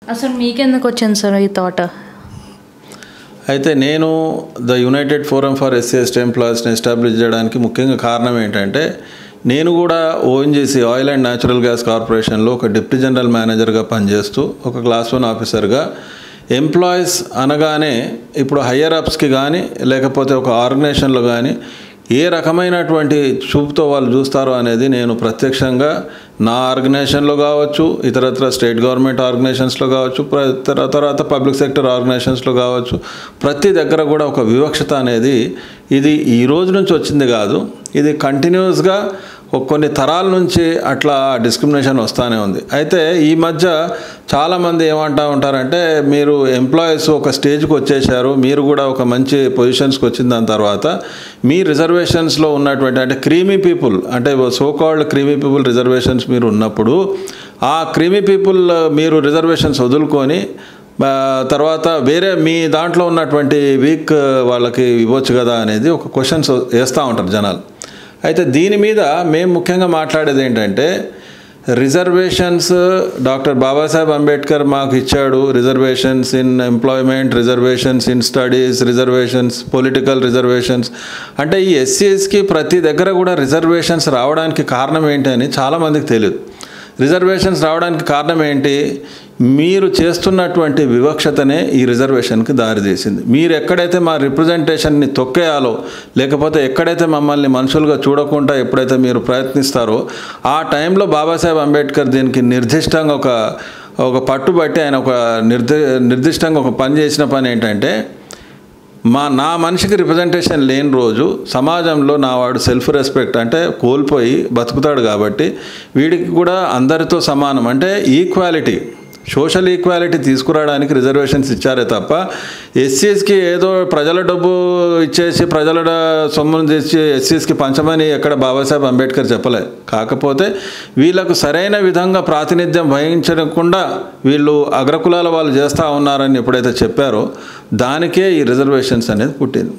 అసలు మీకెందుకు వచ్చింది సార్ ఈ థాట్ అయితే నేను the united forum for SC ST ఎంప్లాయీస్ని ఎస్టాబ్లిష్ చేయడానికి ముఖ్యంగా కారణం ఏంటంటే నేను కూడా ONGC oil and natural gas కార్పొరేషన్లో ఒక డిప్యూటీ జనరల్ మేనేజర్గా పనిచేస్తూ ఒక క్లాస్ వన్ ఆఫీసర్గా ఎంప్లాయీస్ అనగానే ఇప్పుడు హయ్యర్ అప్స్కి కానీ లేకపోతే ఒక ఆర్గనైజేషన్లో కానీ ఏ రకమైనటువంటి చూపుతో వాళ్ళు చూస్తారో అనేది నేను ప్రత్యక్షంగా నా ఆర్గనైజేషన్లో కావచ్చు ఇతరత్ర స్టేట్ గవర్నమెంట్ ఆర్గనైజేషన్స్లో కావచ్చు ప్ర- తర- తర్వాత పబ్లిక్ సెక్టర్ ఆర్గనైజేషన్స్లో కావచ్చు ప్రతి దగ్గర కూడా ఒక వివక్షత అనేది ఇది ఈ రోజు నుంచి వచ్చింది కాదు ఇది కంటిన్యూస్గా ఒక కొన్ని తరాల నుంచి అట్లా డిస్క్రిమినేషన్ వస్తూనే ఉంది అయితే ఈ మధ్య చాలామంది ఏమంటా ఉంటారంటే మీరు ఎంప్లాయీస్ ఒక స్టేజ్కి వచ్చేసారు మీరు కూడా ఒక మంచి పొజిషన్స్కి వచ్చిన దాని తర్వాత మీ రిజర్వేషన్స్లో ఉన్నటువంటి అంటే క్రీమీ పీపుల్ అంటే so called creamy people reservations మీరు ఉన్నప్పుడు ఆ క్రీమీ పీపుల్ మీరు రిజర్వేషన్స్ వదులుకొని ఆ, తర్వాత వేరే మీ దాంట్లో ఉన్నటువంటి వీక్ వాళ్ళకి ఇవ్వచ్చు కదా అనేది ఒక క్వశ్చన్స్ వేస్తూ ఉంటారు జనాలు అయితే దీని మీద మేము ముఖ్యంగా మాట్లాడేది ఏంటంటే రిజర్వేషన్స్ డాక్టర్ బాబాసాహెబ్ అంబేద్కర్ మాకు ఇచ్చాడు reservations in employment reservations in studies reservations political reservations అంటే ఈ ఎస్సీఎస్కి ప్రతి దగ్గర కూడా రిజర్వేషన్స్ రావడానికి కారణం ఏంటి అని చాలామందికి తెలియదు రిజర్వేషన్స్ రావడానికి కారణం ఏంటి మీరు చేస్తున్నటువంటి వివక్షతనే ఈ రిజర్వేషన్కి దారితీసింది మీరు ఎక్కడైతే మా రిప్రజెంటేషన్ని తొక్కేయాలో లేకపోతే ఎక్కడైతే మమ్మల్ని మనుషులుగా చూడకుండా ఎప్పుడైతే మీరు ప్రయత్నిస్తారో ఆ టైంలో బాబాసాహెబ్ అంబేద్కర్ దీనికి నిర్దిష్టంగా ఒక ఒక పట్టుబట్టి ఆయన ఒక నిర్ది నిర్దిష్టంగా ఒక పని చేసిన పని ఏంటంటే మా నా మనిషికి రిప్రజెంటేషన్ లేని రోజు సమాజంలో నా వాడు సెల్ఫ్ రెస్పెక్ట్ అంటే కోల్పోయి బతుకుతాడు కాబట్టి వీడికి కూడా అందరితో సమానం అంటే ఈక్వాలిటీ సోషల్ ఈక్వాలిటీ తీసుకురావడానికి రిజర్వేషన్స్ ఇచ్చారే తప్ప ఎస్సీస్కి ఏదో ప్రజల డబ్బు ఇచ్చేసి ప్రజల డ- సొమ్మును తెచ్చి ఎస్సీస్కి పంచమని ఎక్కడ బాబాసాహెబ్ అంబేద్కర్ చెప్పలే కాకపోతే వీళ్ళకు సరైన విధంగా ప్రాతినిధ్యం వహించకుండా వీళ్ళు అగ్రకులాల వాళ్ళు చేస్తూ ఉన్నారని ఎప్పుడైతే చెప్పారో దానికే ఈ రిజర్వేషన్స్ అనేది పుట్టింది